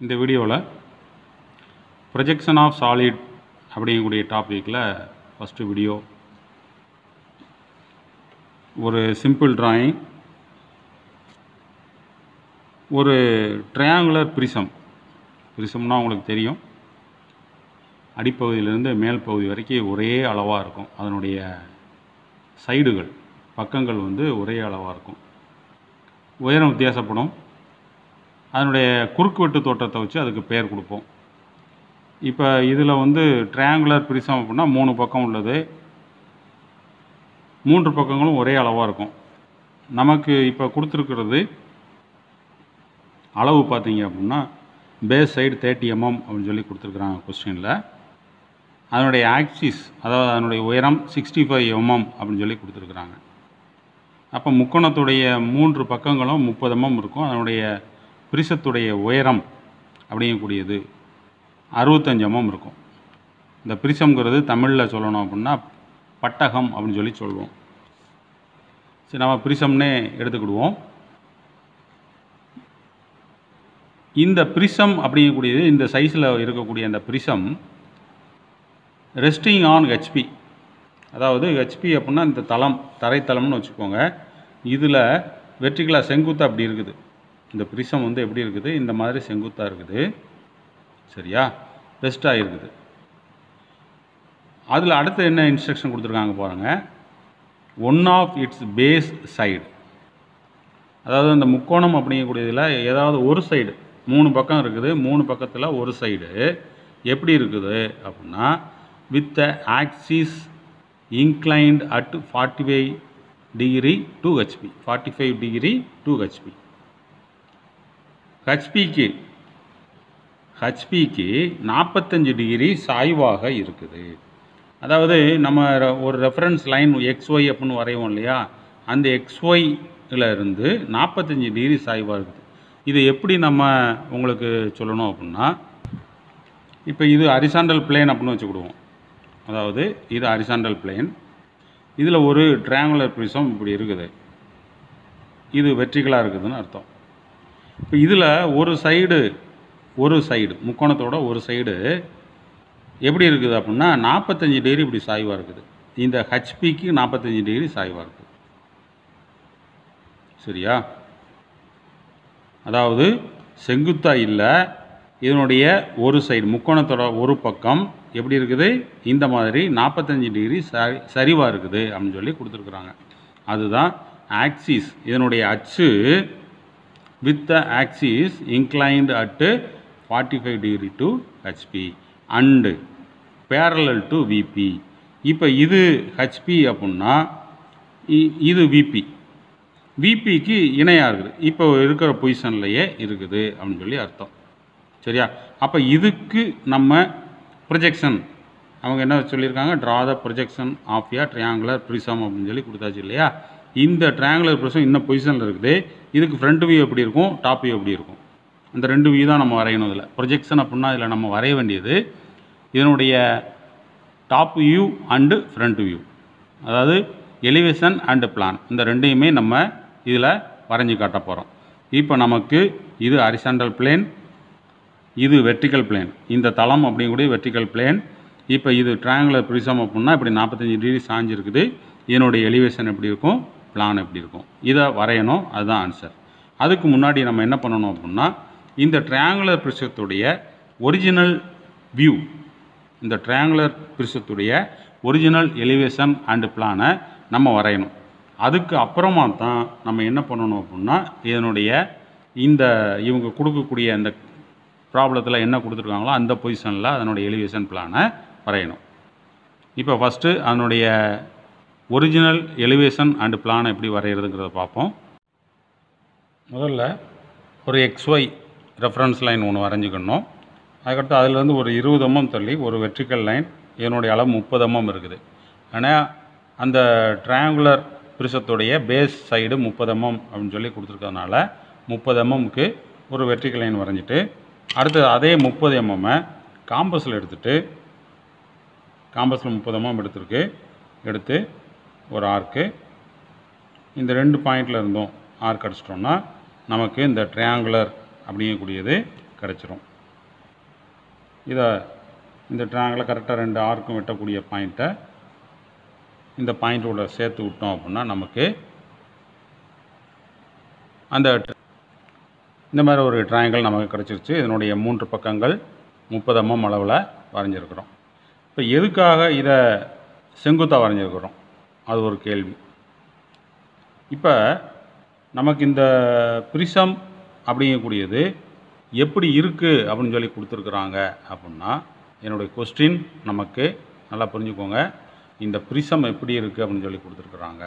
இந்த வீடியோவில் projection of solid அப்படிங்கக்கூடிய டாப்பிக்கில் ஃபஸ்ட்டு வீடியோ ஒரு சிம்பிள் டிராயிங் ஒரு ட்ரையாங்குலர் பிரிசம் பிரிசம்னா உங்களுக்கு தெரியும் அடிப்பகுதியிலேருந்து மேல் பகுதி வரைக்கும் ஒரே அளவாக இருக்கும் அதனுடைய சைடுகள் பக்கங்கள் வந்து ஒரே அளவாக இருக்கும் உயரம் வித்தியாசப்படும் அதனுடைய குறுக்குவெட்டு தோற்றத்தை வச்சு அதுக்கு பெயர் கொடுப்போம் இப்போ இதில் வந்து ட்ரையாங்குலர் பிரிசம் அப்படின்னா மூணு பக்கம் உள்ளது மூன்று பக்கங்களும் ஒரே அளவாக இருக்கும் நமக்கு இப்போ கொடுத்துருக்கிறது அளவு பார்த்தீங்க அப்படின்னா பேஸ் சைடு தேர்ட்டி எம்எம் அப்படின்னு சொல்லி கொடுத்துருக்குறாங்க கொஸ்டினில் அதனுடைய ஆக்சிஸ் அதாவது அதனுடைய உயரம் சிக்ஸ்டி ஃபைவ் எம்எம் அப்படின்னு சொல்லி கொடுத்துருக்குறாங்க அப்போ முக்கோணத்துடைய மூன்று பக்கங்களும் முப்பது எம்எம் இருக்கும் அதனுடைய பிரிசத்துடைய உயரம் அப்படிங்கக்கூடியது அறுபத்தஞ்சு எம்எம் இருக்கும் இந்த பிரிசம்ங்கிறது தமிழில் சொல்லணும் அப்படின்னா பட்டகம் அப்படின்னு சொல்லி சொல்லுவோம் சரி நம்ம பிரிசம்னே எடுத்துக்கிடுவோம் இந்த பிரிசம் அப்படிங்கக்கூடியது இந்த சைஸில் இருக்கக்கூடிய அந்த பிரிசம் ரெஸ்டிங் ஆன் ஹெச்பி அதாவது ஹெச்பி அப்படின்னா இந்த தளம் தரைத்தளம்னு வச்சுக்கோங்க இதில் வெற்றிகளாக செங்குத்தாக அப்படி இருக்குது இந்த பிரிசம் வந்து எப்படி இருக்குது இந்த மாதிரி செங்குத்தாக இருக்குது சரியா ரெஸ்டாக இருக்குது அதில் அடுத்து என்ன இன்ஸ்ட்ரக்ஷன் கொடுத்துருக்காங்க பாருங்கள் one of its base side அதாவது அந்த முக்கோணம் அப்படிங்கக்கூடியதில் ஏதாவது ஒரு சைடு மூணு பக்கம் இருக்குது மூணு பக்கத்தில் ஒரு சைடு எப்படி இருக்குது அப்படின்னா with the axis inclined at forty five degree to HP forty five degree to HP ஹெச்பிக்கு ஹெச்பிக்கு நாற்பத்தஞ்சு டிகிரி சாய்வாக இருக்குது அதாவது நம்ம ர- ஒரு ரெஃபரன்ஸ் லைன் எக்ஸ்ஒய் அப்படின்னு வரைவோம் இல்லையா அந்த எக்ஸ்ஒய்ல இருந்து நாற்பத்தஞ்சு டிகிரி சாய்வாக இருக்குது இது எப்படி நம்ம உங்களுக்கு சொல்லணும் அப்படின்னா இப்போ இது ஹரிசாண்டல் பிளேன் அப்படின்னு வச்சுக்கிடுவோம் அதாவது இது ஹரிசாண்டல் பிளேன் இதில் ஒரு ட்ரையாங்குலர் ப்ரிசம் இப்படி இருக்குது இது வெற்றிகளாக இருக்குதுன்னு அர்த்தம் இப்போ இதில் ஒரு சைடு ஒரு சைடு முக்கோணத்தோட ஒரு சைடு எப்படி இருக்குது அப்படின்னா நாற்பத்தஞ்சு டிகிரி இப்படி சாய்வாக இருக்குது இந்த ஹெச்பிக்கு நாற்பத்தஞ்சு டிகிரி சாய்வாக இருக்குது சரியா அதாவது செங்குத்தா இல்லை இதனுடைய ஒரு சைடு முக்கோணத்தோட ஒரு பக்கம் எப்படி இருக்குது இந்த மாதிரி நாற்பத்தஞ்சு டிகிரி சரி சரிவாக இருக்குது அப்படின்னு சொல்லி கொடுத்துருக்குறாங்க அதுதான் ஆக்சிஸ் இதனுடைய அச்சு with the axis inclined at forty five degree to HP and parallel to VP இப்போ இது ஹெச்பி அப்படின்னா இ- இது விபி விபிக்கு இணையாக இருக்குது இப்போ இருக்கிற பொசிஷன்லையே இருக்குது அப்படின்னு சொல்லி அர்த்தம் சரியா அப்போ இதுக்கு நம்ம ப்ரொஜெக்ஷன் அவங்க என்ன சொல்லியிருக்காங்க draw the projection of a triangular prism அப்படின்னு சொல்லி கொடுத்தாச்சு இல்லையா இந்த ட்ரையாங்குலர் ப்ரிசம் இன்னும் பொசிஷனில் இருக்குது இதுக்கு ஃப்ரண்ட் வியூ எப்படி இருக்கும் டாப் வியூ எப்படி இருக்கும் அந்த ரெண்டு வியூ தான் நம்ம வரையணும் இதில் ப்ரொஜெக்ஷன் அப்படின்னா இதில் நம்ம வரைய வேண்டியது இதனுடைய top view and front view அதாவது எலிவேஷன் அண்டு பிளான் இந்த ரெண்டையுமே நம்ம இதில் வரைஞ்சி காட்ட போகிறோம் இப்போ நமக்கு இது ஹரிசாண்டல் பிளேன் இது வெர்டிக்கல் பிளேன் இந்த தளம் அப்படிங்கக்கூடிய வெர்டிக்கல் பிளேன் இப்போ இது ட்ரையாங்குலர் ப்ரிசம் அப்படின்னா இப்படி நாற்பத்தஞ்சு டிகிரி சாஞ்சிருக்குது இதனுடைய எலிவேஷன் எப்படி இருக்கும் பிளான் எப்படி இருக்கும் இதை வரையணும் அதுதான் ஆன்சர் அதுக்கு முன்னாடி நம்ம என்ன பண்ணணும் அப்படின்னா இந்த ட்ரையாங்குலர் ப்ரிசத்துடைய ஒரிஜினல் வியூ இந்த ட்ரையாங்குலர் ப்ரிசத்துடைய ஒரிஜினல் எலிவேஷன் அண்டு பிளானை நம்ம வரையணும் அதுக்கு அப்புறமா தான் நம்ம என்ன பண்ணணும் அப்படின்னா இதனுடைய இந்த இவங்க கொடுக்கக்கூடிய அந்த ப்ராப்ளத்தில் என்ன கொடுத்துருக்காங்களோ அந்த பொசிஷனில் அதனுடைய எலிவேஷன் பிளானை வரையணும் இப்போ ஃபஸ்ட்டு அதனுடைய ஒரிஜினல் எலிவேஷன் அண்டு பிளானை எப்படி வரைகிறதுங்கிறத பார்ப்போம் முதல்ல ஒரு எக்ஸ்ஒய் ரெஃபரன்ஸ் லைன் ஒன்று வரைஞ்சிக்கணும் அதுக்கடுத்து அதுலேருந்து ஒரு இருபது mm தள்ளி ஒரு வெர்டிக்கல் லைன் இதனுடைய அளவு முப்பது mm இருக்குது ஆனால் அந்த ட்ரையாங்குலர் பிரிசத்துடைய பேஸ் சைடு முப்பது mm அப்படின்னு சொல்லி கொடுத்துருக்கறதுனால முப்பது எம்எம்க்கு ஒரு வெர்டிக்கல் லைன் வரைஞ்சிட்டு அடுத்து அதே முப்பது எம்எம்மை காம்பஸில் எடுத்துட்டு காம்பஸில் முப்பது mm எடுத்திருக்கு எடுத்து ஒரு ஆர்க்கு இந்த ரெண்டு பாயிண்டில் இருந்தும் ஆர்க் அடிச்சிட்டோம்னா நமக்கு இந்த ட்ரையாங்குலர் அப்படிங்கக்கூடியது கிடச்சிரும் இதை இந்த ட்ராங்கில் கரெக்டாக ரெண்டு ஆர்க்கும் வெட்டக்கூடிய பாயிண்ட்டை இந்த பாயிண்ட்டோட சேர்த்து விட்டோம் அப்படின்னா நமக்கு அந்த tr- இந்த மாதிரி ஒரு ட்ரையாங்கிள் நமக்கு கிடச்சிருச்சு இதனுடைய மூன்று பக்கங்கள் முப்பது mm அளவில் வரைஞ்சிருக்கிறோம் இப்போ எதுக்காக இதை செங்குத்தாக வரைஞ்சிருக்கிறோம் அது ஒரு கேள்வி இப்போ நமக்கு இந்த ப்ரிசம் அப்படிங்கக்கூடியது எப்படி இருக்குது அப்படின்னு சொல்லி கொடுத்துருக்குறாங்க அப்படின்னா என்னுடைய கொஸ்டின் நமக்கு நல்லா புரிஞ்சுக்கோங்க இந்த ப்ரிசம் எப்படி இருக்குது அப்படின்னு சொல்லி கொடுத்துருக்குறாங்க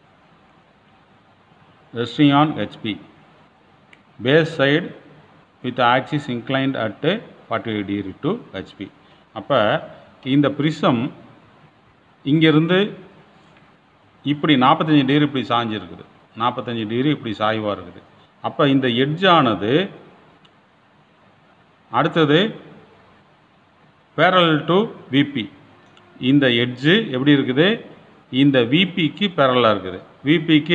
resting on HP. Base side with axis inclined at 48 degree to HP. அப்போ இந்த ப்ரிசம் இங்கேருந்து இப்படி நாற்பத்தஞ்சு டிகிரி இப்படி சாஞ்சிருக்குது நாற்பத்தஞ்சு டிகிரி இப்படி சாய்வாக இருக்குது அப்போ இந்த எட்ஜானது அடுத்தது பேரல் டு விபி இந்த எட்ஜு எப்படி இருக்குது இந்த விபிக்கு பேரலாக இருக்குது விபிக்கு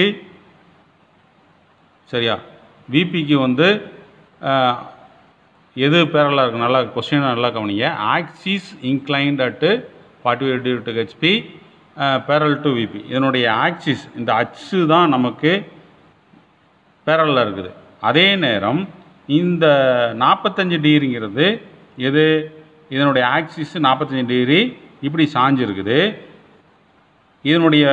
சரியா விபிக்கு வந்து அஹ், எது பேரலாக இருக்கு நல்லா கொஸ்டின் நல்லா கவனிங்க axis inclined at forty eight to HP parallel to VP இதனுடைய ஆக்சிஸ் இந்த அச்சு தான் நமக்கு பேரலில் இருக்குது அதே நேரம் இந்த நாற்பத்தஞ்சு டிகிரிங்கிறது எது இதனுடைய ஆக்சிஸ் நாற்பத்தஞ்சு டிகிரி இப்படி சாஞ்சிருக்குது இதனுடைய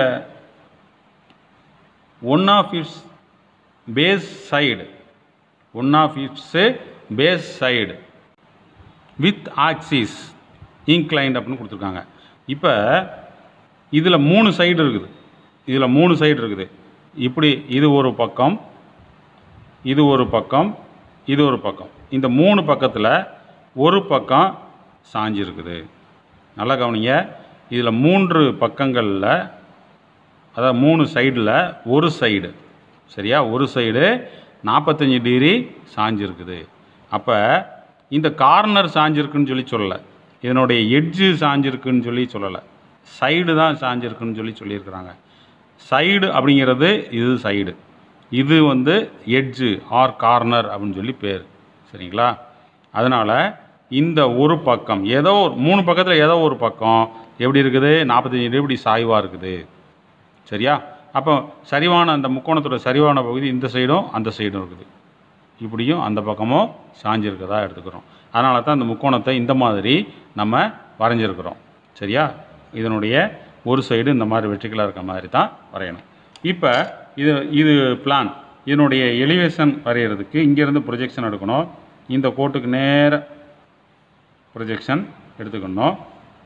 one of its base side one of its base side with axis inclined அப்படின்னு கொடுத்துருக்காங்க இப்போ இதில் மூணு சைடு இருக்குது இதில் மூணு சைடு இருக்குது இப்படி இது ஒரு பக்கம் இது ஒரு பக்கம் இது ஒரு பக்கம் இந்த மூணு பக்கத்தில் ஒரு பக்கம் சாஞ்சிருக்குது நல்லா கவனிங்க இதில் மூன்று பக்கங்களில் அதாவது மூணு சைடில் ஒரு சைடு சரியா ஒரு சைடு நாற்பத்தஞ்சு டிகிரி சாஞ்சிருக்குது அப்போ இந்த கார்னர் சாஞ்சிருக்குன்னு சொல்லி சொல்லலை இதனுடைய எட்ஜு சாஞ்சிருக்குன்னு சொல்லி சொல்லலை சைடு தான் சாஞ்சிருக்குன்னு சொல்லி சொல்லியிருக்கிறாங்க சைடு அப்படிங்கிறது இது சைடு இது வந்து எட்ஜு ஆர் கார்னர் அப்படின்னு சொல்லி பேர் சரிங்களா அதனால் இந்த ஒரு பக்கம் ஏதோ ஒரு மூணு பக்கத்தில் ஏதோ ஒரு பக்கம் எப்படி இருக்குது நாற்பத்தஞ்சு டிகிரி இப்படி சாய்வாக இருக்குது சரியா அப்போ சரிவான அந்த முக்கோணத்தோட சரிவான பகுதி இந்த சைடும் அந்த சைடும் இருக்குது இப்படியும் அந்த பக்கமும் சாஞ்சிருக்கதா எடுத்துக்கிறோம் அதனால தான் இந்த முக்கோணத்தை இந்த மாதிரி நம்ம வரைஞ்சிருக்கிறோம் சரியா இதனுடைய ஒரு சைடு இந்த மாதிரி வெற்றிகளாக இருக்க மாதிரி தான் வரையணும் இப்போ இது இது பிளான் இதனுடைய எலிவேஷன் வரைகிறதுக்கு இங்கேருந்து ப்ரொஜெக்ஷன் எடுக்கணும் இந்த கோட்டுக்கு நேர ப்ரொஜெக்ஷன் எடுத்துக்கணும்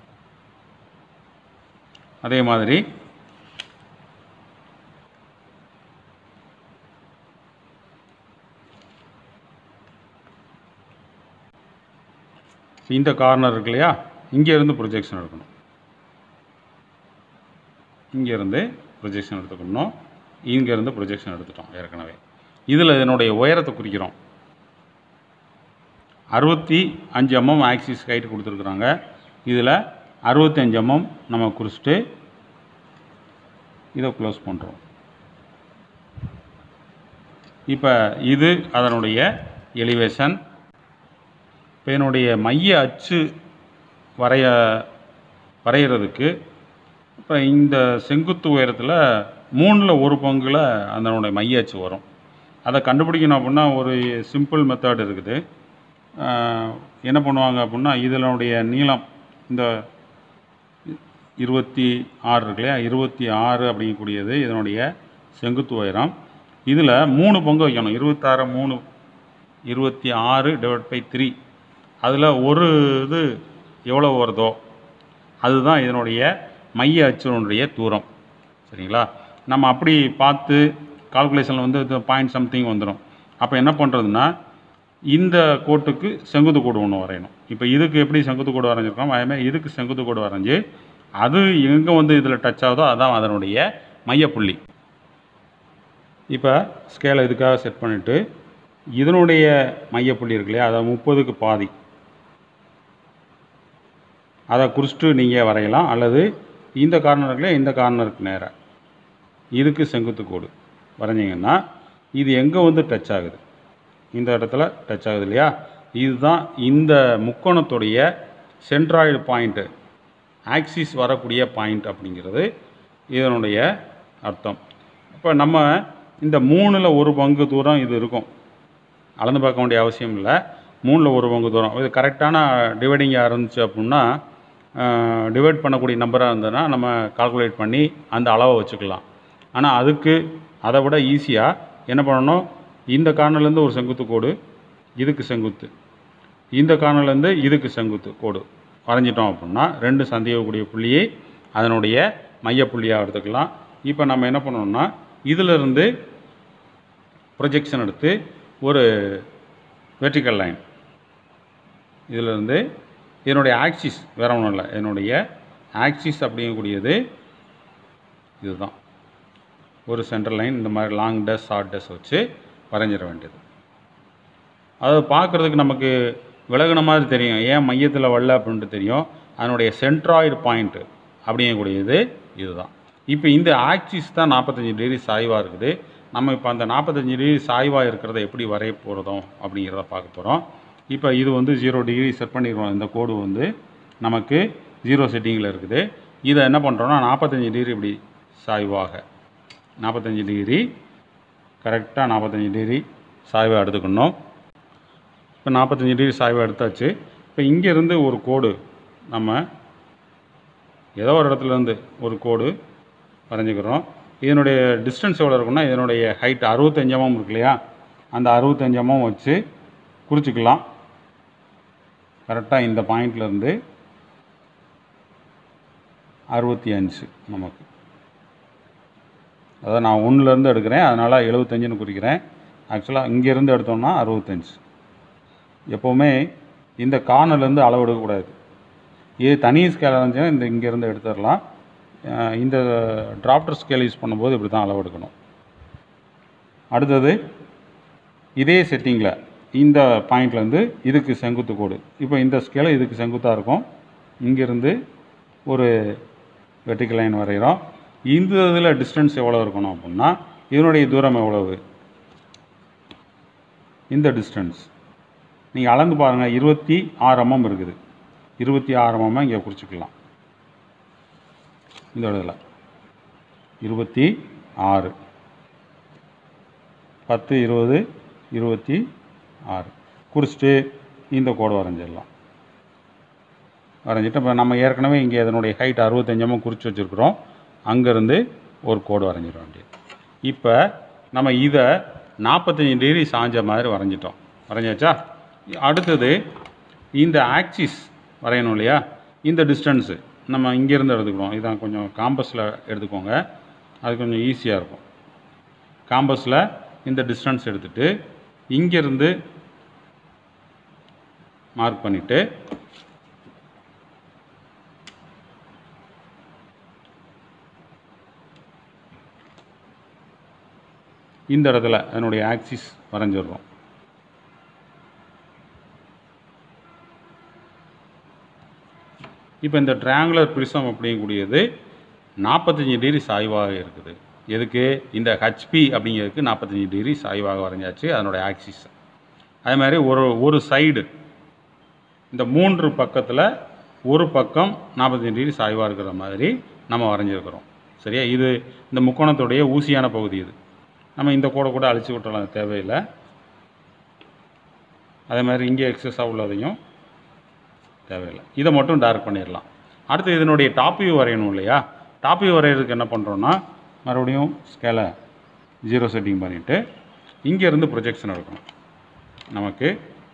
அதே மாதிரி இந்த கார்னர் இருக்கு இல்லையா இங்கேருந்து ப்ரொஜெக்ஷன் எடுக்கணும் இங்கேருந்து ப்ரொஜெக்ஷன் எடுத்துக்கணும் இங்கேருந்து ப்ரொஜெக்ஷன் எடுத்துட்டோம் ஏற்கனவே இதில் இதனுடைய உயரத்தை குறிக்கிறோம் அறுபத்தி அஞ்சு எம்எம் ஆக்சிஸ் ஹைட் கொடுத்துருக்குறாங்க இதில் அறுபத்தஞ்சு எம்எம் நம்ம குறிச்சிட்டு இதை க்ளோஸ் பண்ணுறோம் இப்போ இது அதனுடைய எலிவேஷன் இப்போ என்னுடைய மைய அச்சு வரைய வரைகிறதுக்கு இப்போ இந்த செங்குத்து உயரத்தில் மூணில் ஒரு பங்கில் அதனுடைய மைய அச்சு வரும் அதை கண்டுபிடிக்கணும் அப்படின்னா ஒரு சிம்பிள் மெத்தட் இருக்குது ஆஹ் என்ன பண்ணுவாங்க அப்படின்னா இதனுடைய நீளம் இந்த இருபத்தி ஆறு இருக்கு இல்லையா இருபத்தி ஆறு அப்படிங்கக்கூடியது இதனுடைய செங்குத்து உயரம் இதில் மூணு பங்கு வைக்கணும் இருபத்தாறு மூணு இருபத்தி ஆறு டிவைட் பை த்ரீ அதில் ஒரு இது எவ்வளோ வருதோ அதுதான் இதனுடைய மைய அச்சினுடைய தூரம் சரிங்களா நம்ம அப்படி பார்த்து கால்குலேஷனில் வந்து இது பாயிண்ட் சம்திங் வந்துடும் அப்போ என்ன பண்ணுறதுன்னா இந்த கோட்டுக்கு செங்குத்து கோடு ஒன்று வரையணும் இப்போ இதுக்கு எப்படி செங்குத்து கோடு வரைஞ்சிருக்கோம் அதேமாதிரி இதுக்கு செங்குத்து கோடு வரைஞ்சி அது எங்கே வந்து இதில் டச் ஆகுதோ அதான் அதனுடைய மையப்புள்ளி இப்போ ஸ்கேலை இதுக்காக செட் பண்ணிவிட்டு இதனுடைய மையப்புள்ளி இருக்கு இல்லையா அதை முப்பதுக்கு பாதி அதை குறிச்சிட்டு நீங்கள் வரையலாம் அல்லது இந்த கார்னர் இருக்கு இல்லையா இந்த கார்னருக்கு நேராக இதுக்கு செங்குத்து கோடு வரைஞ்சிங்கன்னா இது எங்கே வந்து டச் ஆகுது இந்த இடத்துல டச் ஆகுது இல்லையா இதுதான் இந்த முக்கோணத்துடைய சென்ட்ராய்டு பாயிண்ட்டு ஆக்சிஸ் வரக்கூடிய பாயிண்ட் அப்படிங்கிறது இதனுடைய அர்த்தம் இப்போ நம்ம இந்த மூணில் ஒரு பங்கு தூரம் இது இருக்கும் அளந்து பார்க்க வேண்டிய அவசியம் இல்லை மூணில் ஒரு பங்கு தூரம் இது கரெக்டான டிவைடிங்காக இருந்துச்சு அப்படின்னா டிவைட் பண்ணக்கூடிய நம்பராக இருந்ததுன்னா நம்ம கால்குலேட் பண்ணி அந்த அளவை வச்சுக்கலாம் ஆனால் அதுக்கு அதை விட ஈஸியாக என்ன பண்ணணும் இந்த கார்னர்லேருந்து ஒரு செங்குத்து கோடு இதுக்கு செங்குத்து இந்த கார்னர்லேருந்து இதுக்கு செங்குத்து கோடு வரைஞ்சிட்டோம் அப்படின்னா ரெண்டு சந்திக்கக்கூடிய புள்ளியை அதனுடைய மையப்புள்ளியாக எடுத்துக்கலாம் இப்போ நம்ம என்ன பண்ணணும்னா இதிலிருந்து ப்ரொஜெக்ஷன் எடுத்து ஒரு வெர்டிக்கல் லைன் இதிலிருந்து என்னுடைய ஆக்சிஸ் வேற ஒன்றும் இல்லை என்னுடைய ஆக்சிஸ் அப்படிங்கக்கூடியது இதுதான் ஒரு சென்டர் லைன் இந்த மாதிரி லாங் டஸ் ஷார்ட் டஸ் வச்சு வரைஞ்சிட வேண்டியது அது பார்க்குறதுக்கு நமக்கு விலகுன மாதிரி தெரியும் ஏன் மையத்தில் வரல அப்படின்ட்டு தெரியும் அதனுடைய சென்ட்ராய்டு பாயிண்ட்டு அப்படிங்கக்கூடியது இதுதான் இப்போ இந்த ஆக்சிஸ் தான் நாற்பத்தஞ்சு டிகிரி சாய்வாக இருக்குது நம்ம இப்போ அந்த நாற்பத்தஞ்சு டிகிரி சாய்வாக இருக்கிறத எப்படி வரைய போகிறதும் அப்படிங்கிறத பார்க்க போகிறோம் இப்போ இது வந்து ஜீரோ டிகிரி செட் பண்ணிடுவோம் இந்த கோடு வந்து நமக்கு ஜீரோ செட்டிங்கில் இருக்குது இதை என்ன பண்ணுறோம்னா நாற்பத்தஞ்சு டிகிரி இப்படி சாய்வாக நாற்பத்தஞ்சு டிகிரி கரெக்டாக நாற்பத்தஞ்சு டிகிரி சாய்வாக எடுத்துக்கணும் இப்போ நாற்பத்தஞ்சு டிகிரி சாய்வாக எடுத்தாச்சு இப்போ இங்கேருந்து ஒரு கோடு நம்ம ஏதோ ஒரு இடத்துல இருந்து ஒரு கோடு வரைஞ்சிக்கிறோம் இதனுடைய டிஸ்டன்ஸ் எவ்வளோ இருக்குன்னா இதனுடைய ஹைட் அறுபத்தஞ்சமும் இருக்கு இல்லையா அந்த அறுபத்தஞ்சமும் வச்சு குறிச்சிக்கலாம் கரெக்டாக இந்த பாயிண்ட்லேருந்து அறுபத்தி அஞ்சு நமக்கு அதாவது நான் ஒன்றுலேருந்து எடுக்கிறேன் அதனால் எழுபத்தஞ்சுன்னு குறிக்கிறேன் ஆக்சுவலாக இங்கேருந்து எடுத்தோம்னா அறுபத்தஞ்சு எப்போவுமே இந்த கார்னர்லேருந்து அளவு எடுக்கக்கூடாது இது தனி ஸ்கேல் இருந்துச்சுன்னா இந்த இங்கேருந்து எடுத்துடலாம் அஹ் இந்த டிராப்டர் ஸ்கேல் யூஸ் பண்ணும்போது இப்படி தான் அளவு எடுக்கணும் அடுத்தது இதே செட்டிங்கில் இந்த பாயிண்ட்லேருந்து இதுக்கு செங்குத்து கோடு இப்போ இந்த ஸ்கேலு இதுக்கு செங்குத்தாக இருக்கும் இங்கேருந்து ஒரு வெர்டிக்கல் லைன் வரைகிறோம் இந்த இதில் டிஸ்டன்ஸ் எவ்வளோ இருக்கணும் அப்படின்னா இதனுடைய தூரம் எவ்வளவு இந்த டிஸ்டன்ஸ் நீங்கள் அளந்து பாருங்கள் இருபத்தி ஆறு mm இருக்குது இருபத்தி ஆறு mm இங்கே குறிச்சிக்கலாம் இந்த இடத்துல இருபத்தி ஆறு பத்து இருபது இருபத்தி ஆறு குறிச்சிட்டு இந்த கோடு வரைஞ்சிடலாம் வரைஞ்சிட்டு இப்போ நம்ம ஏற்கனவே இங்கே இதனுடைய ஹைட் அறுபத்தஞ்சமாக குறித்து வச்சுருக்குறோம் அங்கேருந்து ஒரு கோடு வரைஞ்சிட வேண்டியது இப்போ நம்ம இதை நாற்பத்தஞ்சு டிகிரி சாஞ்ச மாதிரி வரைஞ்சிட்டோம் வரைஞ்சாச்சா அடுத்தது இந்த ஆக்சிஸ் வரையணும் இல்லையா இந்த டிஸ்டன்ஸு நம்ம இங்கேருந்து எடுத்துக்கிறோம் இதான் கொஞ்சம் காம்பஸில் எடுத்துக்கோங்க அது கொஞ்சம் ஈஸியாக இருக்கும் காம்பஸில் இந்த டிஸ்டன்ஸ் எடுத்துட்டு இங்கேருந்து மார்க் பண்ணிவிட்டு இந்த இடத்துல அதனுடைய ஆக்சிஸ் வரைஞ்சிடுறோம் இப்போ இந்த ட்ரையாங்குலர் பிரிசம் அப்படிங்கக்கூடியது நாற்பத்தஞ்சு டிகிரி சாய்வாக இருக்குது எதுக்கு இந்த ஹச்பி அப்படிங்கிறதுக்கு நாற்பத்தஞ்சு டிகிரி சாய்வாக வரைஞ்சாச்சு அதனுடைய ஆக்சிஸ் அதே மாதிரி ஒரு ஒரு சைடு இந்த மூன்று பக்கத்தில் ஒரு பக்கம் நாற்பத்தஞ்சு டிகிரி சாய்வாக இருக்கிற மாதிரி நம்ம வரைஞ்சிருக்கிறோம் சரியா இது இந்த முக்கோணத்துடைய ஊசியான பகுதி இது நம்ம இந்த கோடை கூட அழிச்சு விட்டுறலாம் அது தேவையில்லை அதே மாதிரி இங்கே எக்ஸஸாக உள்ளதையும் தேவையில்லை இதை மட்டும் டார்க் பண்ணிடலாம் அடுத்து இதனுடைய டாப் வியூ வரையணும் இல்லையா டாப் வியூ வரைகிறதுக்கு என்ன பண்ணுறோன்னா மறுபடியும் ஸ்கேலை ஜீரோ செட்டிங் பண்ணிவிட்டு இங்கேருந்து ப்ரொஜெக்ஷன் எடுக்கணும் நமக்கு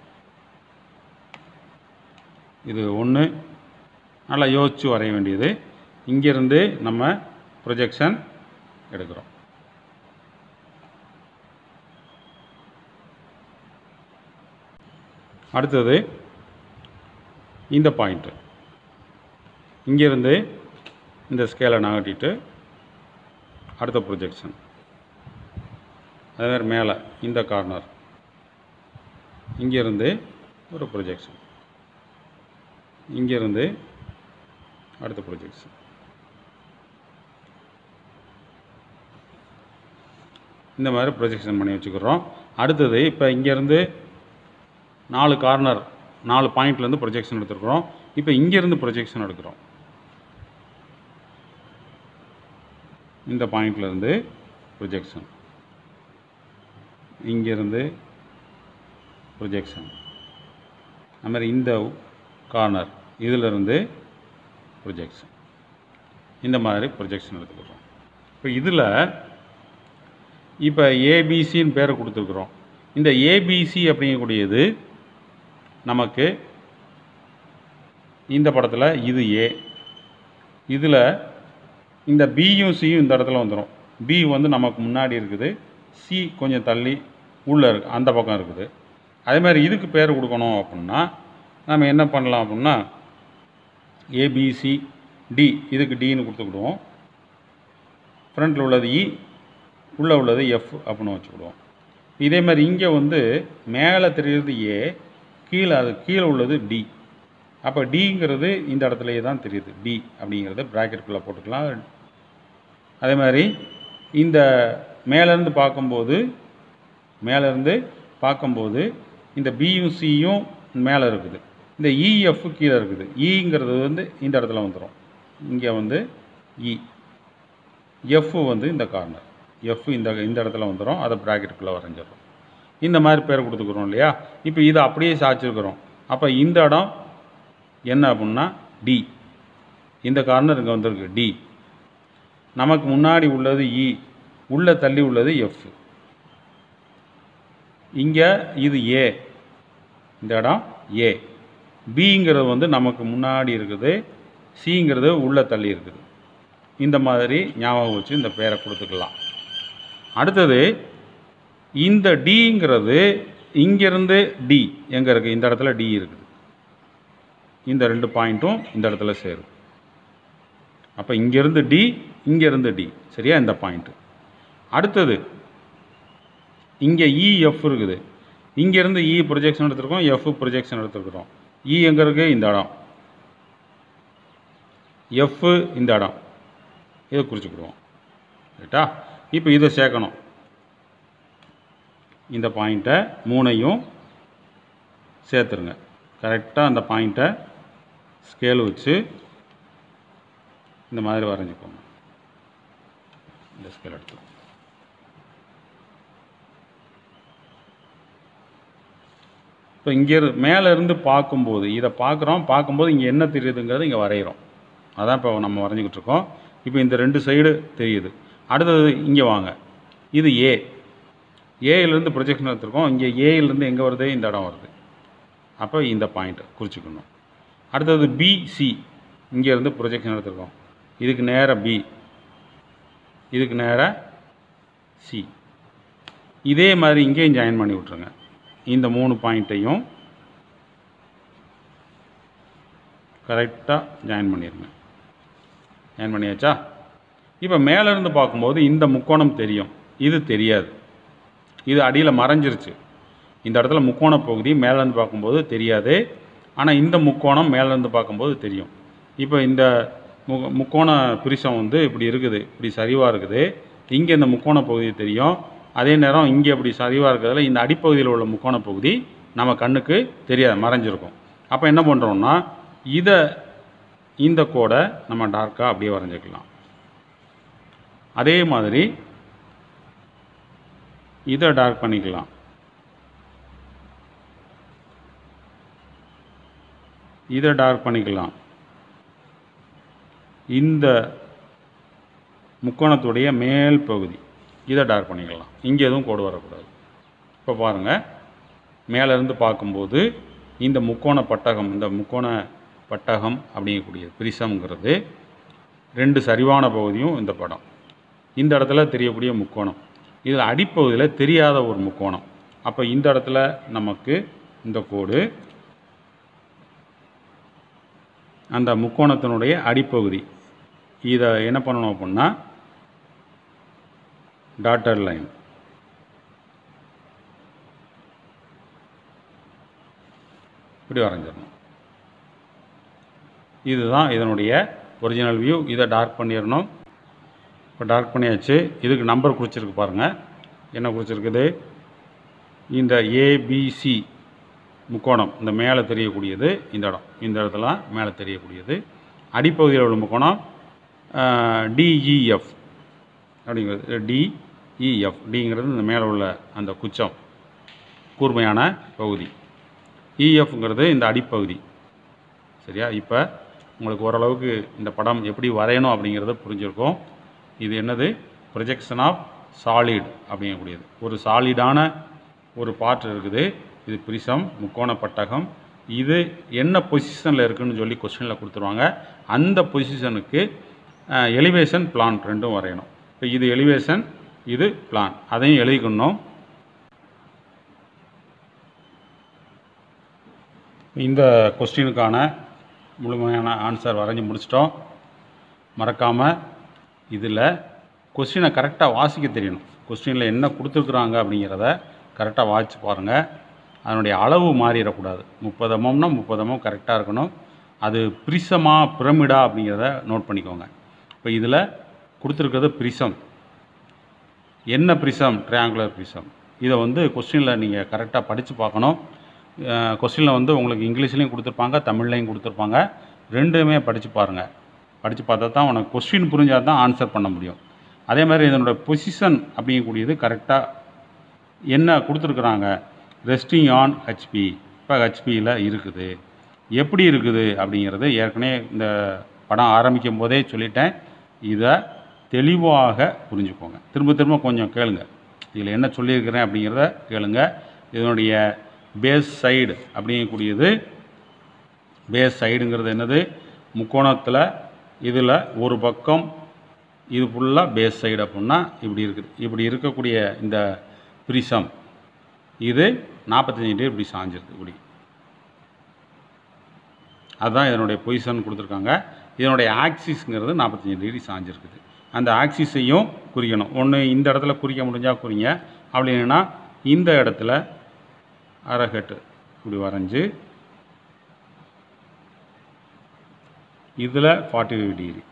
இது ஒன்று நல்லா யோசித்து வரைய வேண்டியது இங்கேருந்து நம்ம ப்ரொஜெக்ஷன் எடுக்கிறோம் அடுத்தது இந்த பாயிண்ட்டு இங்கேருந்து இந்த ஸ்கேலை நகட்டிட்டு அடுத்த ப்ரொஜெக்ஷன் அதே மாதிரி மேலே இந்த கார்னர் இங்கேருந்து ஒரு ப்ரொஜெக்ஷன் இங்கேருந்து அடுத்த ப்ரொஜெக்ஷன் இந்த மாதிரி ப்ரொஜெக்ஷன் பண்ணி வச்சுக்கிறோம் அடுத்தது இப்போ இங்கேருந்து நாலு கார்னர் நாலு பாயிண்ட்லேருந்து ப்ரொஜெக்ஷன் எடுத்துருக்குறோம் இப்போ இங்கேருந்து ப்ரொஜெக்ஷன் எடுக்கிறோம் இந்த பாயிண்ட்லேருந்து ப்ரொஜெக்ஷன் இங்கேருந்து ப்ரொஜெக்ஷன் அது மாதிரி இந்த கார்னர் இதிலிருந்து ப்ரொஜெக்ஷன் இந்த மாதிரி ப்ரொஜெக்ஷன் எடுத்துக்கிறோம் இப்போ இதில் இப்போ ஏபிசின்னு பேரை கொடுத்துருக்குறோம் இந்த ஏபிசி அப்படிங்கக்கூடியது நமக்கு இந்த படத்தில் இது ஏ இதில் இந்த பியும் சியும் இந்த இடத்துல வந்துடும் பி வந்து நமக்கு முன்னாடி இருக்குது சி கொஞ்சம் தள்ளி உள்ளே இருக்கு அந்த பக்கம் இருக்குது அதே மாதிரி இதுக்கு பேர் கொடுக்கணும் அப்படின்னா நம்ம என்ன பண்ணலாம் அப்படின்னா ஏபிசி டி இதுக்கு டின்னு கொடுத்துக்கிடுவோம் ஃப்ரண்ட்டில் உள்ளது இ உள்ளே உள்ளது எஃப் அப்படின்னு வச்சுக்கிடுவோம் இதே மாதிரி இங்கே வந்து மேலே தெரியுறது ஏ கீழே அது கீழே உள்ளது டி அப்போ டிங்கிறது இந்த இடத்துலையே தான் தெரியுது டி அப்படிங்கிறத ப்ராக்கெட்டுக்குள்ளே போட்டுக்கலாம் அதே மாதிரி இந்த மேலேருந்து பார்க்கும்போது மேலேருந்து பார்க்கும்போது இந்த பியும் சியும் மேலே இருக்குது இந்த இஎஃப் கீழே இருக்குது இங்கிறது வந்து இந்த இடத்துல வந்துடும் இங்கே வந்து இ எஃப் வந்து இந்த கார்னர் எஃப் இந்த இந்த இடத்துல வந்துடும் அதை ப்ராக்கெட்டுக்குள்ளே வரைஞ்சிடுறோம் இந்த மாதிரி பேர் கொடுத்துக்கிறோம் இல்லையா இப்போ இதை அப்படியே சாய்ச்சிருக்கிறோம் அப்போ இந்த இடம் என்ன அப்படின்னா டி இந்த கார்னர் இங்கே வந்திருக்கு டி நமக்கு முன்னாடி உள்ளது இ உள்ளே தள்ளி உள்ளது எஃப் இங்கே இது ஏ இந்த இடம் ஏ பிங்கிறது வந்து நமக்கு முன்னாடி இருக்குது சிங்கிறது உள்ளே தள்ளி இருக்குது இந்த மாதிரி ஞாபகம் வச்சு இந்த பேரை கொடுத்துக்கலாம் அடுத்தது இந்த டிங்கிறது இங்கேருந்து டி எங்கே இருக்குது இந்த இடத்துல டி இருக்குது இந்த ரெண்டு பாயிண்ட்டும் இந்த இடத்துல சேரும் அப்போ இங்கேருந்து டி இங்கேருந்து டி சரியா இந்த பாயிண்ட்டு அடுத்தது இங்கே இஎஃப் இருக்குது இங்கேருந்து இ ப்ரொஜெக்ஷன் எடுத்திருக்கோம் எஃப் ப்ரொஜெக்ஷன் எடுத்துருக்குறோம் இ எங்கே இருக்குது இந்த இடம் எஃப் இந்த இடம் இதை குறிச்சுக்கிடுவோம் ரைட்டா இப்போ இதை சேர்க்கணும் இந்த பாயிண்ட்டை மூணையும் சேர்த்துருங்க கரெக்டாக அந்த பாயிண்ட்டை ஸ்கேல் வச்சு இந்த மாதிரி வரைஞ்சிக்கோங்க இந்த ஸ்கேல் எடுத்து இப்போ இங்கே மேலே இருந்து பார்க்கும்போது இதை பார்க்குறோம் பார்க்கும்போது இங்கே என்ன தெரியுதுங்கிறது இங்கே வரைகிறோம் அதான் இப்போ நம்ம வரைஞ்சிக்கிட்டு இருக்கோம் இப்போ இந்த ரெண்டு சைடு தெரியுது அடுத்தது இங்கே வாங்க இது ஏ ஏயிலேருந்து ப்ரொஜெக்ஷன் எடுத்திருக்கோம் இங்கே ஏயிலேருந்து எங்கே வருது இந்த இடம் வருது அப்போ இந்த பாயிண்ட்டை குறிச்சிக்கணும் அடுத்தது பிசி இங்கேருந்து ப்ரொஜெக்ஷன் எடுத்திருக்கோம் இதுக்கு நேராக பி இதுக்கு நேராக சி இதே மாதிரி இங்கேயும் ஜாயின் பண்ணி விட்ருங்க இந்த மூணு பாயிண்ட்டையும் கரெக்டாக ஜாயின் பண்ணிடுங்க ஜாயின் பண்ணியாச்சா இப்போ மேலேருந்து பார்க்கும்போது இந்த முக்கோணம் தெரியும் இது தெரியாது இது அடியில் மறைஞ்சிருச்சு இந்த இடத்துல முக்கோண பகுதி மேலேருந்து பார்க்கும்போது தெரியாது ஆனால் இந்த முக்கோணம் மேலேருந்து பார்க்கும்போது தெரியும் இப்போ இந்த மு முக்கோண பிரிசம் வந்து இப்படி இருக்குது இப்படி சரிவாக இருக்குது இங்கே இந்த முக்கோண பகுதி தெரியும் அதே நேரம் இங்கே இப்படி சரிவாக இருக்கிறதுல இந்த அடிப்பகுதியில் உள்ள முக்கோண பகுதி நம்ம கண்ணுக்கு தெரியாது மறைஞ்சிருக்கும் அப்போ என்ன பண்ணுறோம்னா இதை இந்த கோடை நம்ம டார்க்காக அப்படியே வரைஞ்சிக்கலாம் அதே மாதிரி இதை டார்க் பண்ணிக்கலாம் இதை டார்க் பண்ணிக்கலாம் இந்த முக்கோணத்துடைய மேல் பகுதி இதை டார்க் பண்ணிக்கலாம் இங்கே எதுவும் கோடு வரக்கூடாது இப்போ பாருங்கள் மேலேருந்து பார்க்கும்போது இந்த முக்கோண பட்டகம் இந்த முக்கோண பட்டகம் அப்படிங்கக்கூடிய பிரிசம்ங்கிறது ரெண்டு சரிவான பகுதியும் இந்த படம் இந்த இடத்துல தெரியக்கூடிய முக்கோணம் இதில் அடிப்பகுதியில் தெரியாத ஒரு முக்கோணம் அப்போ இந்த இடத்துல நமக்கு இந்த கோடு அந்த முக்கோணத்தினுடைய அடிப்பகுதி இதை என்ன பண்ணணும் அப்படின்னா டாட்டர் லைன் இப்படி வரைஞ்சிடணும் இதுதான் இதனுடைய ஒரிஜினல் வியூ இதை டார்க் பண்ணிடணும் இப்போ டார்க் பண்ணியாச்சு இதுக்கு நம்பர் குறிச்சிருக்கு பாருங்கள் என்ன குறிச்சிருக்குது இந்த ஏபிசி முக்கோணம் இந்த மேலே தெரியக்கூடியது இந்த இடம் இந்த இடத்துல மேலே தெரியக்கூடியது அடிப்பகுதியில் உள்ள முக்கோணம் டிஇஎஃப் அப்படிங்கிறது டிஇஎஃப் டிங்கிறது இந்த மேலே உள்ள அந்த குச்சம் கூர்மையான பகுதி இஎஃப்ங்கிறது இந்த அடிப்பகுதி சரியா இப்போ உங்களுக்கு ஓரளவுக்கு இந்த படம் எப்படி வரையணும் அப்படிங்கிறத புரிஞ்சிருக்கும் இது என்னது ப்ரொஜெக்ஷன் ஆஃப் சாலிட் அப்படிங்கக்கூடியது ஒரு சாலிடான ஒரு பார்ட் இருக்குது இது பிரிசம் முக்கோண பட்டகம் இது என்ன பொசிஷனில் இருக்குன்னு சொல்லி கொஸ்டினில் கொடுத்துருவாங்க அந்த பொசிஷனுக்கு எலிவேஷன் பிளான் ரெண்டும் வரையணும் இப்போ இது எலிவேஷன் இது பிளான் அதையும் எழுதிக்கணும் இந்த கொஸ்டினுக்கான முழுமையான ஆன்சர் வரைஞ்சி முடிச்சிட்டோம் மறக்காமல் இதில் கொஸ்டினை கரெக்டாக வாசிக்க தெரியணும் கொஸ்டினில் என்ன கொடுத்துருக்குறாங்க அப்படிங்கிறத கரெக்டாக வாசிச்சு பாருங்கள் அதனுடைய அளவு மாறிடக்கூடாது முப்பது எம்எம்னா முப்பது எம்எம் கரெக்டாக இருக்கணும் அது பிரிசமா பிரமிடா அப்படிங்கிறத நோட் பண்ணிக்கோங்க இப்போ இதில் கொடுத்துருக்கிறது பிரிசம் என்ன பிரிசம் ட்ரையாங்குலர் பிரிசம் இதை வந்து கொஸ்டினில் நீங்கள் கரெக்டாக படித்து பார்க்கணும் கொஸ்டினில் வந்து உங்களுக்கு இங்கிலீஷ்லேயும் கொடுத்துருப்பாங்க தமிழ்லையும் கொடுத்துருப்பாங்க ரெண்டுமே படித்து பாருங்கள் படித்து பார்த்தா தான் உனக்கு கொஸ்டின் புரிஞ்சால் தான் ஆன்சர் பண்ண முடியும் அதே மாதிரி இதனோட பொசிஷன் அப்படிங்கக்கூடியது கரெக்டாக என்ன கொடுத்துருக்குறாங்க ரெஸ்டிங் ஆன் ஹெச்பி இப்போ ஹெச்பியில் இருக்குது எப்படி இருக்குது அப்படிங்கிறது ஏற்கனவே இந்த படம் ஆரம்பிக்கும் போதே சொல்லிட்டேன் இதை தெளிவாக புரிஞ்சுக்கோங்க திரும்ப திரும்ப கொஞ்சம் கேளுங்க இதில் என்ன சொல்லியிருக்கிறேன் அப்படிங்கிறத கேளுங்க இதனுடைய பேஸ் சைடு அப்படிங்கக்கூடியது பேஸ் சைடுங்கிறது என்னது முக்கோணத்தில் இதில் ஒரு பக்கம் இது ஃபுல்லாக பேஸ் சைடு அப்படின்னா இப்படி இருக்குது இப்படி இருக்கக்கூடிய இந்த பிரிசம் இது நாற்பத்தஞ்சு டிகிரி இப்படி சாஞ்சிருக்கு இப்படி அதுதான் இதனுடைய பொசிஷன் கொடுத்துருக்காங்க இதனுடைய ஆக்சிஸ்ங்கிறது நாற்பத்தஞ்சு டிகிரி சாஞ்சிருக்குது அந்த ஆக்சிஸையும் குறிக்கணும் ஒன்று இந்த இடத்துல குறிக்க முடிஞ்சால் குறிங்க அப்படி இல்லைன்னா இந்த இடத்துல அரைகட்டு இப்படி வரைஞ்சி இதில் ஃபார்ட்டி ஃபைவ் டிகிரி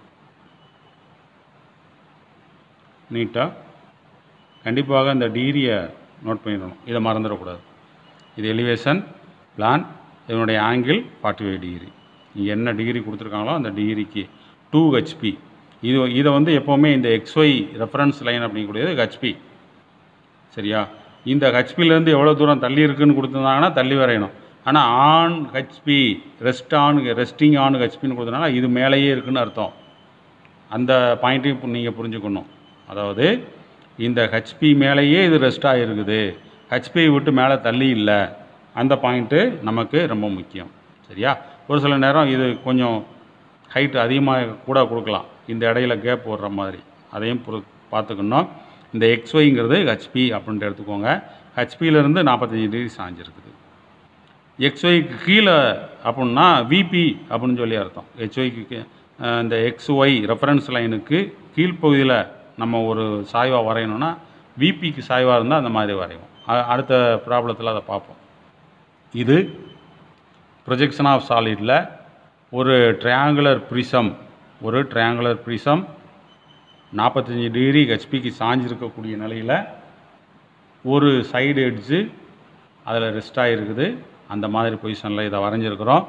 நீட்டாக கண்டிப்பாக இந்த டிகிரியை நோட் பண்ணிடணும் இதை மறந்துடக்கூடாது இது எலிவேஷன் பிளான் இதனுடைய ஆங்கிள் ஃபார்ட்டி ஃபைவ் டிகிரி நீங்கள் என்ன டிகிரி கொடுத்துருக்காங்களோ அந்த டிகிரிக்கு டூ ஹெச்பி இது இதை வந்து எப்போவுமே இந்த எக்ஸ்ஒய் ரெஃபரன்ஸ் லைன் அப்படிங்கக்கூடியது ஹெச்பி சரியா இந்த ஹெச்பிலேருந்து எவ்வளோ தூரம் தள்ளி இருக்குன்னு கொடுத்துருந்தாங்கன்னா தள்ளி வரையணும் ஆனால் on HP rest on resting on ஹெச்பின்னு கொடுத்தனால இது மேலேயே இருக்குன்னு அர்த்தம் அந்த பாயிண்ட்டையும் நீங்கள் புரிஞ்சுக்கணும் அதாவது இந்த ஹெச்பி மேலேயே இது ரெஸ்ட் ஆகிருக்குது ஹெச்பி விட்டு மேலே தள்ளி இல்லை அந்த பாயிண்ட்டு நமக்கு ரொம்ப முக்கியம் சரியா ஒரு சில நேரம் இது கொஞ்சம் ஹைட் அதிகமாக கூட கொடுக்கலாம் இந்த இடையில கேப் போடுற மாதிரி அதையும் பொறு பார்த்துக்கணும் இந்த எக்ஸ்ஒய்ங்கிறது ஹெச்பி அப்படின்ட்டு எடுத்துக்கோங்க ஹெச்பியிலேருந்து நாற்பத்தஞ்சு டிகிரி சாஞ்சிருக்குது எக்ஸ்ஒய்க்கு கீழே அப்படின்னா விபி அப்படின்னு சொல்லி அர்த்தம் ஹெச்ஒய்க்கு இந்த எக்ஸ்ஒய் ரெஃபரன்ஸ் லைனுக்கு கீழ்ப்பகுதியில் நம்ம ஒரு சாய்வாக வரையணும்னா விபிக்கு சாய்வாக இருந்தால் அந்த மாதிரி வரைவோம் அ- அடுத்த ப்ராப்ளத்தில் அதை பார்ப்போம் இது ப்ரொஜெக்ஷன் ஆஃப் சாலிடில் ஒரு ட்ரையாங்குலர் ப்ரிசம் ஒரு ட்ரையாங்குலர் ப்ரிசம் நாற்பத்தஞ்சு டிகிரி ஹெச்பிக்கு சாஞ்சிருக்கக்கூடிய நிலையில் ஒரு சைடு எட்ஜு அதில் ரெஸ்ட் ஆகிருக்குது அந்த மாதிரி பொசிஷனில் இதை வரைஞ்சிருக்கிறோம்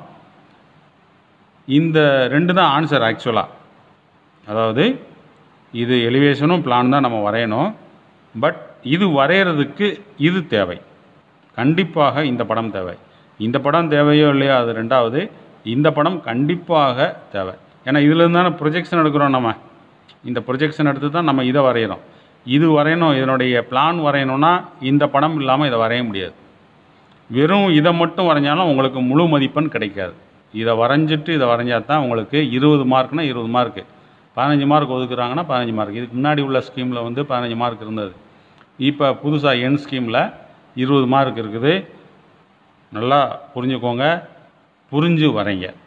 இந்த ரெண்டு தான் ஆன்சர் ஆக்சுவலாக அதாவது இது எலிவேஷனும் பிளான் தான் நம்ம வரையணும் பட் இது வரைகிறதுக்கு இது தேவை கண்டிப்பாக இந்த படம் தேவை இந்த படம் தேவையோ இல்லையோ அது ரெண்டாவது இந்த படம் கண்டிப்பாக தேவை ஏன்னா இதுலேருந்து தானே ப்ரொஜெக்ஷன் எடுக்கிறோம் நம்ம இந்த ப்ரொஜெக்ஷன் எடுத்து தான் நம்ம இதை வரைகிறோம் இது வரையணும் இதனுடைய பிளான் வரையணும்னா இந்த படம் இல்லாமல் இதை வரைய முடியாது வெறும் இதை மட்டும் வரைஞ்சாலும் உங்களுக்கு முழு மதிப்பெண் கிடைக்காது இதை வரைஞ்சிட்டு இதை வரைஞ்சா தான் உங்களுக்கு இருபது மார்க்னா இருபது மார்க்கு பதினஞ்சு மார்க் ஒதுக்குறாங்கன்னா பதினஞ்சு மார்க் இதுக்கு முன்னாடி உள்ள ஸ்கீமில் வந்து பதினஞ்சு மார்க் இருந்தது இப்போ புதுசாக என் ஸ்கீமில் இருபது மார்க் இருக்குது நல்லா புரிஞ்சுக்கோங்க புரிஞ்சு வரைங்க